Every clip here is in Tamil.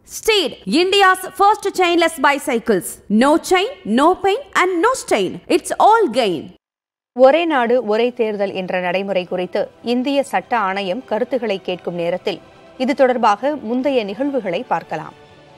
Steed, India's first chainless bicycles. No chain, no pain, and no stain. It's all gain. ஒரே நாடு ஒரே தேர்தல் என்ற நடைமுறை குறித்து இந்திய சட்ட ஆணையம் கருத்துக்களை கேட்கும் நேரத்தில் இது தொடர்பாக முந்தைய நிகழ்வுகளை பார்க்கலாம்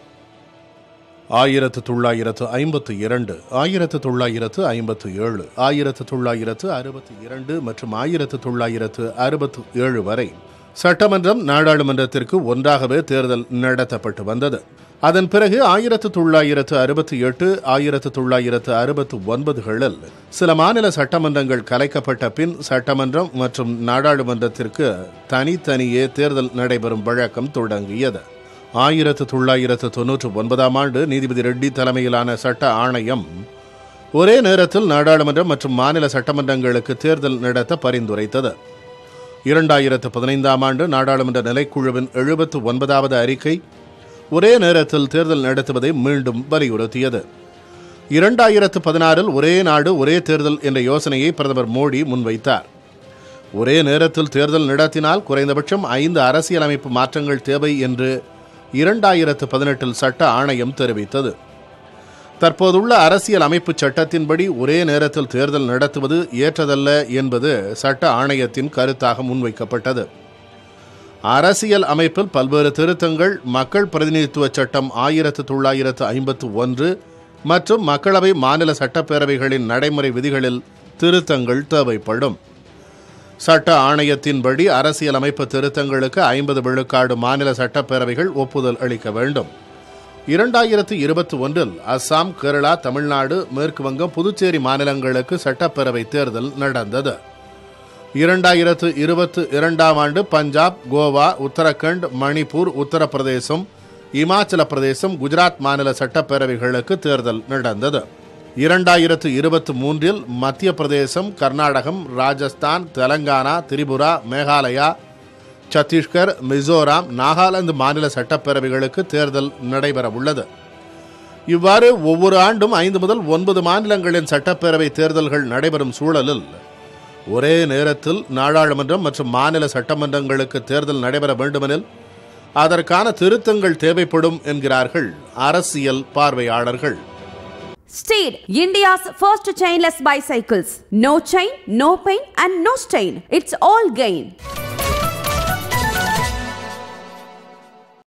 ஆயிரத்து தொள்ளாயிரத்து ஐம்பத்து இரண்டு ஆயிரத்து தொள்ளாயிரத்து ஐம்பத்து ஏழு ஆயிரத்து தொள்ளாயிரத்து அறுபத்தி இரண்டு மற்றும் ஆயிரத்து தொள்ளாயிரத்து அறுபத்து ஏழு வரை சட்டமன்றம் நாடாளுமன்றத்திற்கு ஒன்றாகவே தேர்தல் நடத்தப்பட்டு வந்தது அதன் பிறகு ஆயிரத்து தொள்ளாயிரத்து அறுபத்தி எட்டு ஆயிரத்து தொள்ளாயிரத்து அறுபத்து ஒன்பதுகளில் சில மாநில சட்டமன்றங்கள் கலைக்கப்பட்ட பின் சட்டமன்றம் மற்றும் நாடாளுமன்றத்திற்கு தனித்தனியே தேர்தல் நடைபெறும் வழக்கம் தொடங்கியது ஆயிரத்து தொள்ளாயிரத்து தொன்னூற்று ஒன்பதாம் ஆண்டு நீதிபதி ரெட்டி தலைமையிலான சட்ட ஆணையம் ஒரே நேரத்தில் நாடாளுமன்றம் மற்றும் மாநில சட்டமன்றங்களுக்கு தேர்தல் நடத்த பரிந்துரைத்தது இரண்டாயிரத்து பதினைந்தாம் ஆண்டு நாடாளுமன்ற நிலைக்குழுவின் எழுபத்து ஒன்பதாவது அறிக்கை ஒரே நேரத்தில் தேர்தல் நடத்துவதை மீண்டும் வலியுறுத்தியது இரண்டாயிரத்து பதினாறில் ஒரே நாடு ஒரே தேர்தல் என்ற யோசனையை பிரதமர் மோடி முன்வைத்தார் ஒரே நேரத்தில் தேர்தல் நடத்தினால் குறைந்தபட்சம் ஐந்து அரசியலமைப்பு மாற்றங்கள் தேவை என்று இரண்டாயிரத்து பதினெட்டில் சட்ட ஆணையம் தெரிவித்தது தற்போதுள்ள அரசியல் அமைப்பு சட்டத்தின்படி ஒரே நேரத்தில் தேர்தல் நடத்துவது ஏற்றதல்ல என்பது சட்ட ஆணையத்தின் கருத்தாக முன்வைக்கப்பட்டது அரசியல் அமைப்பில் பல்வேறு திருத்தங்கள் மக்கள் பிரதிநிதித்துவ சட்டம் ஆயிரத்து தொள்ளாயிரத்து ஐம்பத்து ஒன்று மற்றும் மக்களவை மாநில சட்டப்பேரவைகளின் நடைமுறை விதிகளில் திருத்தங்கள் தேவைப்படும் சட்ட ஆணையத்தின்படி அரசியல் அமைப்பு திருத்தங்களுக்கு ஐம்பது விழுக்காடு மாநில சட்டப்பேரவைகள் ஒப்புதல் அளிக்க வேண்டும் இரண்டாயிரத்து இருபத்தி ஒன்றில் அஸ்ஸாம் கேரளா தமிழ்நாடு மேற்கு வங்கம் புதுச்சேரி மாநிலங்களுக்கு சட்டப்பேரவை தேர்தல் நடந்தது இரண்டாயிரத்து இருபத்தி இரண்டாம் ஆண்டு பஞ்சாப் கோவா உத்தரகண்ட் மணிப்பூர் உத்தரப்பிரதேசம் இமாச்சல பிரதேசம் குஜராத் மாநில சட்டப்பேரவைகளுக்கு தேர்தல் நடந்தது இரண்டாயிரத்து இருபத்தி மூன்றில் மத்திய பிரதேசம் கர்நாடகம் ராஜஸ்தான் தெலங்கானா திரிபுரா மேகாலயா சத்தீஸ்கர் மிசோராம் நாகாலாந்து மாநில சட்டப்பேரவைகளுக்கு தேர்தல் நடைபெற உள்ளது இவ்வாறு ஒவ்வொரு ஆண்டும் ஐந்து முதல் ஒன்பது மாநிலங்களின் சட்டப்பேரவை தேர்தல்கள் நடைபெறும் சூழலில் ஒரே நேரத்தில் நாடாளுமன்றம் மற்றும் மாநில சட்டமன்றங்களுக்கு தேர்தல் நடைபெற வேண்டுமெனில் அதற்கான திருத்தங்கள் தேவைப்படும் என்கிறார்கள் அரசியல் பார்வையாளர்கள் Steed, India's first chainless bicycles. No chain, no pain, and no stain. It's all gain.